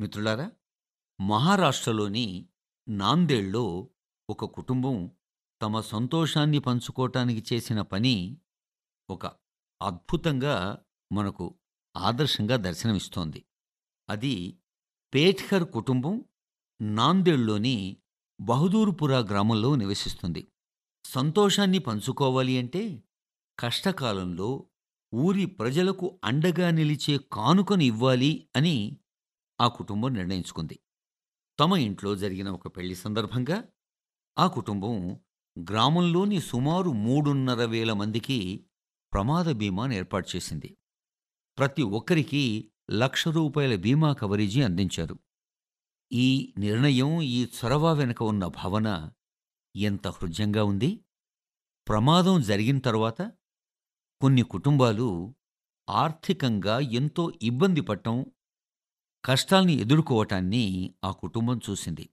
మిత్రులారా మహారాష్ట్రలోని నాందేడ్‌లో ఒక కుటుంబం తమ సంతోషాన్ని పంచుకోటానికి చేసిన పని ఒక అద్భుతంగా మనకు ఆదర్శంగా దర్శనమిస్తోంది. అది పేట్కర్ కుటుంబం నాందేడ్‌లోని బహదూర్‌పురా గ్రామంలో నివసిస్తుంది. సంతోషాన్ని పంచుకోవాలి అంటే కష్టకాలంలో ఊరి ప్రజలకు అండగా నిలిచే కానుకను ఇవ్వాలి అని ఆ కుటుంబం నిర్ణయించుకుంది. తమ ఇంట్లో జరిగిన ఒక పెళ్లి సందర్భంగా ఆ కుటుంబం గ్రామంలోని సుమారు మూడున్నర వేల మందికి ప్రమాద బీమాను ఏర్పాటు చేసింది. ప్రతి ఒక్కరికీ లక్ష రూపాయల బీమా కవరేజీ అందించారు. ఈ నిర్ణయం, ఈ చొరవ వెనుక ఉన్న భావన ఎంత హృద్యంగా ఉంది. ప్రమాదం జరిగిన తర్వాత కొన్ని కుటుంబాలు ఆర్థికంగా ఎంతో ఇబ్బంది పడటం, కష్టాల్ని ఎదుర్కోవటాన్ని ఆ కుటుంబం చూసింది.